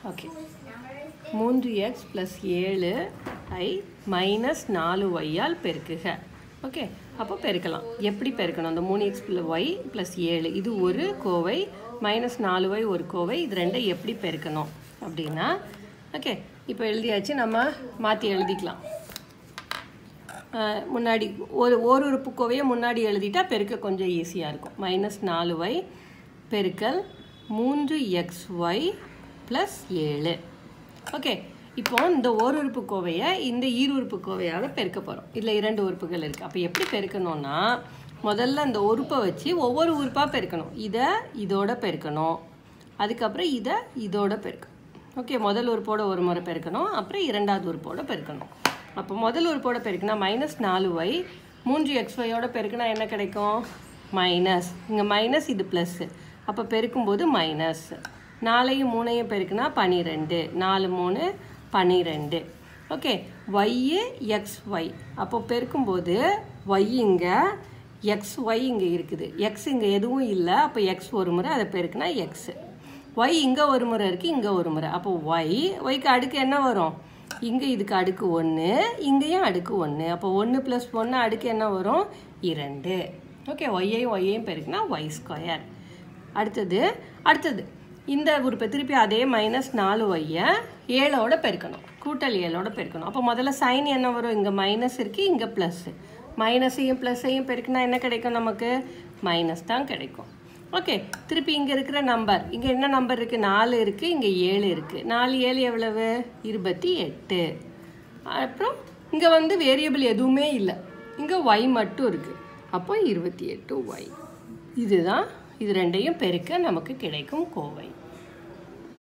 okay மூன்று X plus ஏழு ஐ minus நாலு ஒய்யால் பெருக்குக ஓகே அப்போ பெருக்கலாம் எப்படி பெருக்கணும் அந்த மூணு எக்ஸ் ஒய் ப்ளஸ் ஏழு இது ஒரு கோவை மைனஸ் நாலு ஒய் ஒரு கோவை இது ரெண்டை எப்படி பெருக்கணும் அப்படின்னா ஓகே இப்போ எழுதியாச்சு நம்ம மாற்றி எழுதிக்கலாம் அஹ், முன்னாடி ஒரு ஒரு உறுப்பு கோவையை முன்னாடி எழுதிட்டா பெருக்க கொஞ்சம் ஈஸியாக இருக்கும் மைனஸ் நாலு ஒய் பெருக்கல் மூன்று எக்ஸ் ஒய் ப்ளஸ் ஏழு ஓகே இப்போ இந்த ஓர் உறுப்பு கோவையை இந்த ஈர் உறுப்பு கோவையாக பெருக்க போகிறோம் இதில் இரண்டு உறுப்புகள் இருக்குது அப்போ எப்படி பெருக்கணும்னா முதல்ல அந்த உறுப்பை வச்சு ஒவ்வொரு உறுப்பாக பெருக்கணும் இதை இதோட பெருக்கணும் அதுக்கப்புறம் இதை இதோட பெருக்கணும் ஓகே முதல் உறுப்போட ஒரு முறை பெருக்கணும் அப்புறம் இரண்டாவது உறுப்போட பெருக்கணும் அப்போ முதல் உறுப்போட பெருக்கினா மைனஸ் நாலு ஒய் மூன்று எக்ஸ் ஒய்யோட பெருக்கினா என்ன கிடைக்கும் மைனஸ் இங்கே மைனஸ் இது ப்ளஸ்ஸு அப்போ பெருக்கும்போது மைனஸ் நாலையும் மூணையும் பெருக்குனா பன்னிரெண்டு நாலு மூணு பன்னிரெண்டு ஓகே ஒய்யு எக்ஸ் ஒய் அப்போ பெருக்கும்போது ஒய் இங்கே எக்ஸ் ஒய் இங்கே இருக்குது எக்ஸ் இங்கே எதுவும் இல்லை அப்போ எக்ஸ் ஒரு முறை அதை பெருக்குனா எக்ஸு ஒய் இங்கே ஒரு முறை இருக்குது இங்கே ஒரு முறை அப்போ ஒய் ஒய்க்கு அடுக்கு என்ன வரும் இங்கே இதுக்கு அடுக்கு ஒன்று இங்கேயும் அடுக்கு ஒன்று அப்போ ஒன்று ப்ளஸ் ஒன்று அடுக்கு என்ன வரும் இரண்டு ஓகே ஒய்யையும் ஒய்யையும் பெருக்குனா ஒய் ஸ்கொயர் அடுத்தது அடுத்தது இந்த உறுப்பை திருப்பி அதே மைனஸ் நாலு ஒய்யை ஏழோட பெருக்கணும் கூட்டல் ஏழோட பெருக்கணும் அப்போ முதல்ல சைன் என்ன வரும் இங்கே மைனஸ் இருக்குது இங்கே ப்ளஸ்ஸு மைனஸையும் ப்ளஸ்ஸையும் பெருக்கினா என்ன கிடைக்கும் நமக்கு மைனஸ் தான் கிடைக்கும் ஓகே திருப்பி இங்கே இருக்கிற நம்பர் இங்கே என்ன நம்பர் இருக்குது நாலு இருக்குது இங்கே ஏழு இருக்குது நாலு ஏழு எவ்வளவு இருபத்தி எட்டு அப்புறம் இங்கே வந்து வேரியபிள் எதுவுமே இல்லை இங்கே ஒய் மட்டும் இருக்குது அப்போ இருபத்தி எட்டு ஒய் இதுதான் இது ரெண்டையும் பெருக்க நமக்கு கிடைக்கும் கோவை